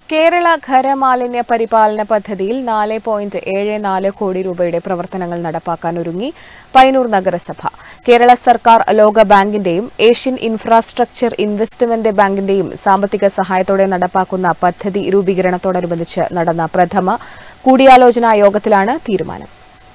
കേരള ഖരമാലിന്യ പരിപാലന പദ്ധതിയിൽ നാല് പോയിന്റ് ഏഴ് നാല് കോടി രൂപയുടെ പ്രവർത്തനങ്ങൾ നടപ്പാക്കാൻ ഒരുങ്ങി പയ്യന്നൂർ നഗരസഭ കേരള സർക്കാർ ലോക ബാങ്കിന്റെയും ഏഷ്യൻ ഇൻഫ്രാസ്ട്രക്ചർ ഇൻവെസ്റ്റ്മെന്റ് ബാങ്കിന്റെയും സാമ്പത്തിക സഹായത്തോടെ നടപ്പാക്കുന്ന പദ്ധതി രൂപീകരണത്തോടനുബന്ധിച്ച് നടന്ന പ്രഥമ കൂടിയാലോചനാ യോഗത്തിലാണ് തീരുമാനം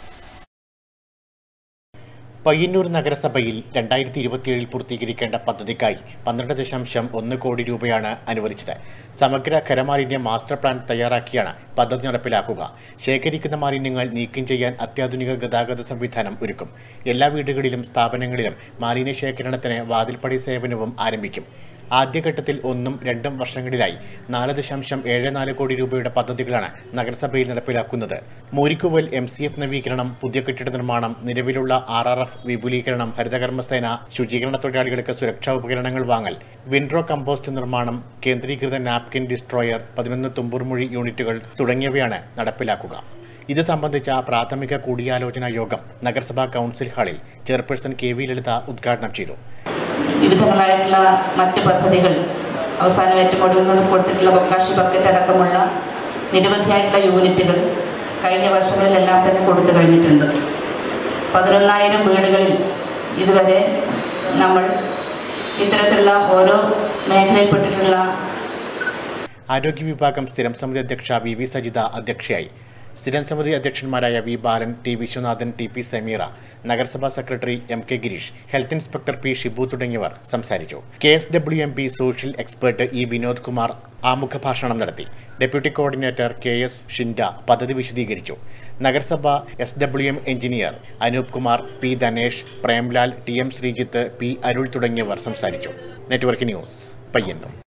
പയ്യന്നൂർ നഗരസഭയിൽ രണ്ടായിരത്തി ഇരുപത്തിയേഴിൽ പൂർത്തീകരിക്കേണ്ട പദ്ധതിക്കായി പന്ത്രണ്ട് ദശാംശം ഒന്ന് കോടി രൂപയാണ് അനുവദിച്ചത് സമഗ്ര ഖരമാലിന്യ മാസ്റ്റർ പ്ലാൻ തയ്യാറാക്കിയാണ് പദ്ധതി നടപ്പിലാക്കുക ശേഖരിക്കുന്ന മാലിന്യങ്ങൾ നീക്കം ചെയ്യാൻ അത്യാധുനിക ഗതാഗത സംവിധാനം ഒരുക്കും എല്ലാ വീടുകളിലും സ്ഥാപനങ്ങളിലും മാലിന്യ ശേഖരണത്തിന് വാതിൽപ്പടി സേവനവും ആരംഭിക്കും ആദ്യഘട്ടത്തിൽ ഒന്നും രണ്ടും വർഷങ്ങളിലായി നാല് ദശാംശം ഏഴ് നാല് കോടി രൂപയുടെ പദ്ധതികളാണ് നഗരസഭയിൽ നടപ്പിലാക്കുന്നത് മൂരിക്കുവൽ എം സി എഫ് നവീകരണം പുതിയ കെട്ടിട നിർമ്മാണം നിലവിലുള്ള ആർ ആർ എഫ് വിപുലീകരണം ഹരിതകർമ്മസേന ശുചീകരണ തൊഴിലാളികൾക്ക് സുരക്ഷാ ഉപകരണങ്ങൾ വാങ്ങൽ വിൻഡ്രോ കമ്പോസ്റ്റ് നിർമ്മാണം കേന്ദ്രീകൃത നാപ്കിൻ ഡിസ്ട്രോയർ പതിനൊന്ന് തുമ്പൂർമൊഴി യൂണിറ്റുകൾ തുടങ്ങിയവയാണ് നടപ്പിലാക്കുക ഇത് സംബന്ധിച്ച പ്രാഥമിക കൂടിയാലോചനാ യോഗം നഗരസഭാ കൗൺസിൽ ഹാളിൽ ചെയർപേഴ്സൺ കെ വി ലളിത ഉദ്ഘാടനം ചെയ്തു വിവിധങ്ങളായിട്ടുള്ള മറ്റ് പദ്ധതികൾ അവസാനം ഏറ്റവും ഒടുവിൽ കൊടുത്തിട്ടുള്ള ബൊക്കാഷി ബക്കറ്റ് അടക്കമുള്ള നിരവധിയായിട്ടുള്ള യൂണിറ്റുകൾ കഴിഞ്ഞ വർഷങ്ങളിലെല്ലാം തന്നെ കൊടുത്തു കഴിഞ്ഞിട്ടുണ്ട് പതിനൊന്നായിരം വീടുകളിൽ ഇതുവരെ നമ്മൾ ഇത്തരത്തിലുള്ള ഓരോ മേഖലയിൽപ്പെട്ടിട്ടുള്ള ആരോഗ്യ വിഭാഗം സ്ഥിരം സമിതി അധ്യക്ഷ വി വി സജിത അധ്യക്ഷയായി സ്ഥിരം സമിതി അധ്യക്ഷന്മാരായ V Balan T Viswanathan T P Sameera നഗരസഭാ secretary M K Gireesh health inspector P Shibu തുടങ്ങിയവർ സംസാരിച്ചു K S W M P social expert E Vinod Kumar ആമുഖ ഭാഷണം നടത്തി deputy coordinator K S Shinda പദ്ധതി വിശദീകരിച്ചു നഗരസഭ S W M engineer Anoop Kumar P Dhanesh Premlal T M Sreejith P Arul തുടങ്ങിയവർ സംസാരിച്ചു നെറ്റ്വർക്ക് ന്യൂസ് പയ്യന്നൂർ